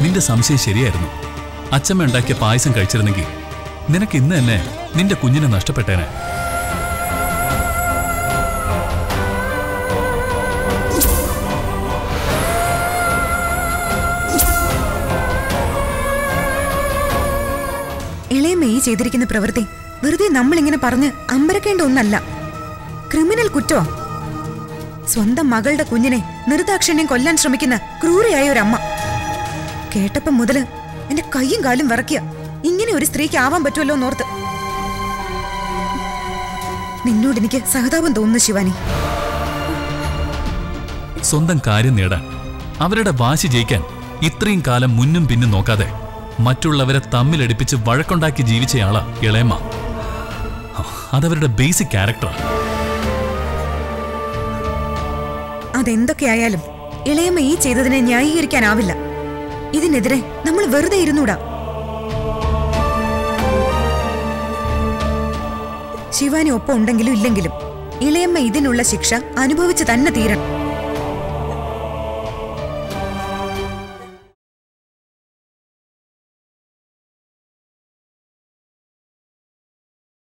നിന്റെ സംശയം ശരിയായിരുന്നു അച്ഛമ്മ ഉണ്ടാക്കിയ പായസം കഴിച്ചിരുന്നെങ്കിൽ നിനക്ക് ഇന്ന് തന്നെ നിന്റെ കുഞ്ഞിനെ നഷ്ടപ്പെട്ടേനെ ഇളയമ്മ ഈ ചെയ്തിരിക്കുന്ന പ്രവൃത്തി വെറുതെ നമ്മളിങ്ങനെ പറഞ്ഞ് അമ്പരക്കേണ്ട ഒന്നല്ല ക്രിമിനൽ കുറ്റോ സ്വന്തം മകളുടെ കുഞ്ഞിനെ നിർദാക്ഷിണ്യം കൊല്ലാൻ ശ്രമിക്കുന്ന ക്രൂരയായ ഒരു അമ്മ കേട്ടപ്പം മുതല് എന്റെ കൈയും കാലും വിറക്കുക ഇങ്ങനെ ഒരു സ്ത്രീക്ക് ആവാൻ പറ്റുമല്ലോ എന്നോർത്ത് നിന്നോട് എനിക്ക് സഹതാപം തോന്നുന്നു ശിവാനി സ്വന്തം കാര്യം നേടാൻ അവരുടെ വാശി ജയിക്കാൻ ഇത്രയും കാലം മുന്നും പിന്നും നോക്കാതെ മറ്റുള്ളവരെ തമ്മിലടിപ്പിച്ച് വഴക്കുണ്ടാക്കി ജീവിച്ചയാളാ ഇളയമ്മ അതവരുടെ ബേസിക് ക്യാരക്ടറാണ് അതെന്തൊക്കെയായാലും ഇളയമ്മ ഈ ചെയ്തതിനെ ന്യായീകരിക്കാനാവില്ല ഇതിനെതിരെ നമ്മൾ വെറുതെ ഇരുന്നൂടാ ശിവാനി ഒപ്പം ഉണ്ടെങ്കിലും ഇല്ലെങ്കിലും ഇളയമ്മ ഇതിനുള്ള ശിക്ഷ അനുഭവിച്ച് തന്നെ തീരണം